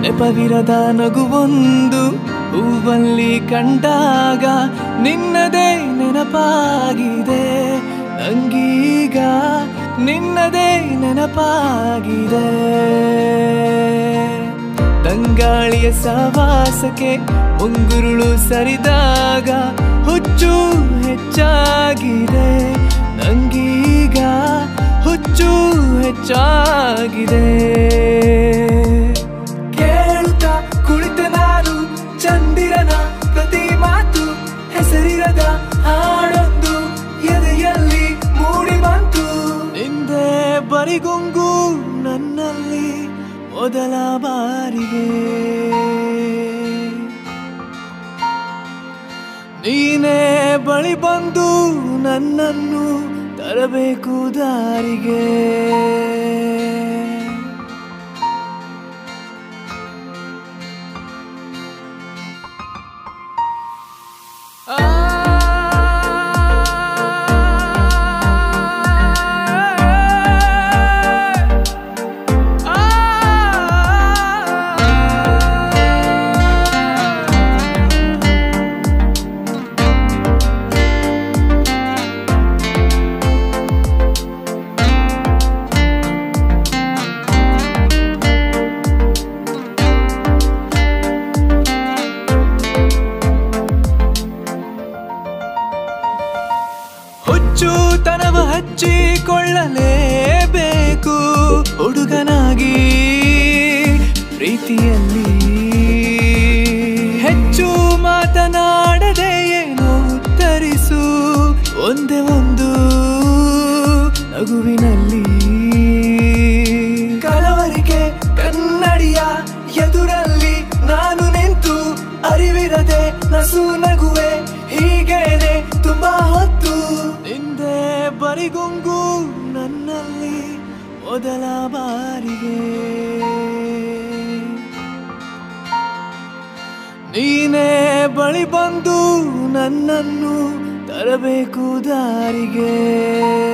ನೆಪವಿರದ ನಗುವೊಂದು ಹೂವಲ್ಲಿ ಕಂಡಾಗ ನಿನ್ನದೇ ನೆನಪಾಗಿದೆ ನಂಗೀಗ ನಿನ್ನದೇ ನೆನಪಾಗಿದೆ ತಂಗಾಳಿಯ ಸವಾಸಕ್ಕೆ ಮುಂಗುರುಳು ಸರಿದಾಗ ಹುಚ್ಚು ಹೆಚ್ಚಾಗಿದೆ ನಂಗೀಗ ಹುಚ್ಚು ಹೆಚ್ಚಾಗಿದೆ ಕೇಳುತ್ತಾ ಕುಳಿತ ನಾನು ಚಂದಿರನ ಪ್ರತಿ ಮಾತು ಹೆಸರಿರದ ಹಾಡೊಂದು ಎದೆಯಲ್ಲಿ ಮೂಡಿ ಬಂತು ಹಿಂದೆ ಬರಿಗೊಂಗು ನನ್ನಲ್ಲಿ ಮೊದಲ ಬಾರಿಗೆ ನೀನೇ ಬಳಿ ಬಂದು ನನ್ನನ್ನು ತರಬೇಕು ದಾರಿಗೆ ಹುಚ್ಚುತನವ ಹಚ್ಚಿಕೊಳ್ಳಲೇಬೇಕು ಹುಡುಗನಾಗಿ ಪ್ರೀತಿಯಲ್ಲಿ ಹೆಚ್ಚು ಮಾತನಾಡದೆ ಏನು ಉತ್ತರಿಸು ಒಂದೇ ಒಂದು ನಗುವಿನಲ್ಲಿ ಕಲವರಿಕೆ ಕನ್ನಡಿಯ ಎದುರಲ್ಲಿ ನಾನು ನಿಂತು ಅರಿವಿರದೆ ನಸು ನಗುವೆ ಹೀಗೇನೆ ತುಂಬಾ ಹೊತ್ತು ಹಿಂದೆ ಬರಿಗೊಂಗು ನನ್ನಲ್ಲಿ ಮೊದಲ ಬಾರಿಗೆ ನೀನೇ ಬಳಿ ಬಂದು ನನ್ನನ್ನು ತರಬೇಕು ದಾರಿಗೆ